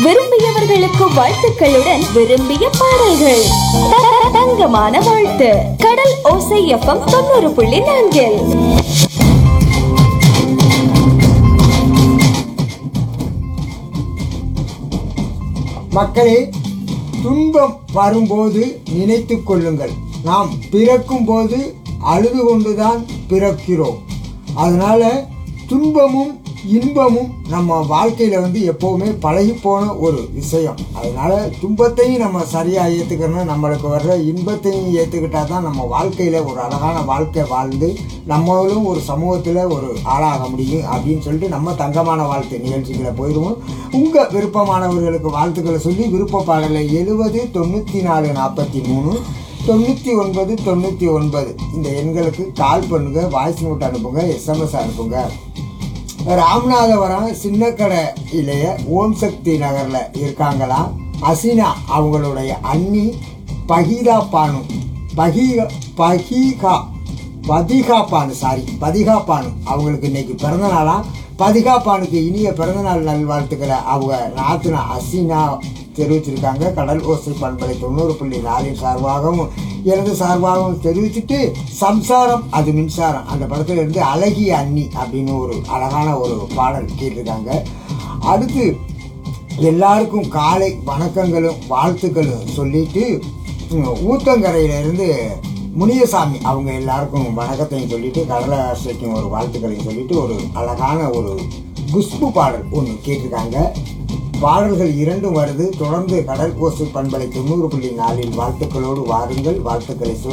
விரும்பியவர்களுக்கு வாழ்த்துக்களுடன் விரும்பிய பாடல்கள் த- த- தங்கமான வாழ்த்து கடல் ஓசை எஃப்எம் தொண்ணூறு புள்ளி நான்கில் மக்களே துன்பம் வரும்போது நினைத்து கொள்ளுங்கள் நாம் பிறக்கும் போது அழுது கொண்டுதான் பிறக்கிறோம் அதனால துன்பமும் இன்பமும் நம்ம வாழ்க்கையில வந்து எப்பவுமே பழகி போன ஒரு விஷயம் அதனால துன்பத்தையும் நம்ம சரியா ஏத்துக்கணும் நம்மளுக்கு வர்ற இன்பத்தையும் ஏத்துக்கிட்டா தான் நம்ம வாழ்க்கையில ஒரு அழகான வாழ்க்கை வாழ்ந்து நம்மளும் ஒரு சமூகத்துல ஒரு ஆளாக முடியும் அப்படின்னு சொல்லிட்டு நம்ம தங்கமான வாழ்க்கை நிகழ்ச்சிகளை போயிடுவோம் உங்க விருப்பமானவர்களுக்கு வாழ்த்துக்களை சொல்லி விருப்ப பாடலை எழுபது தொண்ணூத்தி நாலு நாற்பத்தி மூணு தொண்ணூற்றி ஒன்பது தொண்ணூற்றி ஒன்பது இந்த எண்களுக்கு கால் பண்ணுங்க வாய்ஸ் நோட் அனுப்புங்க எஸ்எம்எஸ் அனுப்புங்க ராமநாதபுரம் சின்னக்கடையிலேயே ஓம் சக்தி நகரில் இருக்காங்களா அசினா அவங்களுடைய அண்ணி பகீதா பானு பகீகா பகீகா பதிகா பானு சாரி பதிகா பானு அவங்களுக்கு இன்னைக்கு பிறந்த நாளாம் பதிகா பானுக்கு இனிய பிறந்தநாள் நல்வாழ்த்துக்களை அவங்க நாத்துனா அசினா தெரிவிச்சிருக்காங்க கடல் ஓசை பண்பலை தொண்ணூறு புள்ளி நாலின் சார்பாகவும் எனது சார்பாகவும் தெரிவிச்சுட்டு சம்சாரம் அது மின்சாரம் அந்த படத்துல இருந்து அழகிய அண்ணி அப்படின்னு ஒரு அழகான ஒரு பாடல் கேட்டிருக்காங்க அடுத்து எல்லாருக்கும் காலை வணக்கங்களும் வாழ்த்துக்களும் சொல்லிட்டு ம், ஊத்தங்கரையில இருந்து முனியசாமி அவங்க எல்லாருக்கும் வணக்கத்தையும் சொல்லிட்டு கடலாசைக்கும் ஒரு வாழ்த்துக்களையும் சொல்லிட்டு ஒரு அழகான ஒரு குஷ்பு பாடல் ஒன்று கேட்டிருக்காங்க பாடல்கள் இரண்டும் வருது தொடர்ந்து கடல் கோசை பண்பலை தொண்ணூறு புள்ளி நாலில் வாழ்த்துக்களோடு வாருங்கள் வாழ்த்துக்களை சொல்லி